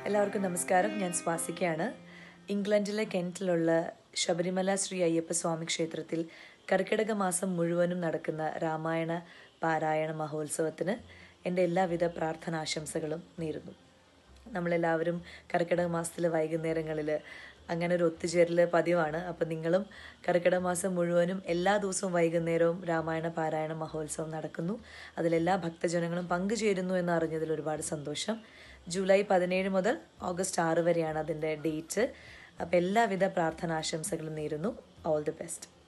എല്ലാവർക്കും നമസ്കാരം ഞാൻ സ്വാസികയാണ് ഇംഗ്ലണ്ടിലെ കെൻറ്റിലുള്ള ശബരിമല ശ്രീ അയ്യപ്പ സ്വാമി ക്ഷേത്രത്തിൽ കർക്കിടക മാസം മുഴുവനും നടക്കുന്ന രാമായണ പാരായണ മഹോത്സവത്തിന് എൻ്റെ എല്ലാവിധ പ്രാർത്ഥനാശംസകളും നേരുന്നു നമ്മളെല്ലാവരും കർക്കിടക മാസത്തിൽ വൈകുന്നേരങ്ങളിൽ അങ്ങനെ ഒരു ഒത്തുചേരൽ പതിവാണ് അപ്പം നിങ്ങളും കർക്കിടക മാസം മുഴുവനും എല്ലാ ദിവസവും വൈകുന്നേരവും രാമായണ പാരായണ മഹോത്സവം നടക്കുന്നു അതിലെല്ലാ ഭക്തജനങ്ങളും പങ്കുചേരുന്നു എന്ന് അറിഞ്ഞതിൽ ഒരുപാട് സന്തോഷം ജൂലൈ പതിനേഴ് മുതൽ ഓഗസ്റ്റ് ആറ് വരെയാണ് അതിൻ്റെ ഡേറ്റ് അപ്പം എല്ലാവിധ പ്രാർത്ഥനാശംസകളും നേരുന്നു ഓൾ ദി ബെസ്റ്റ്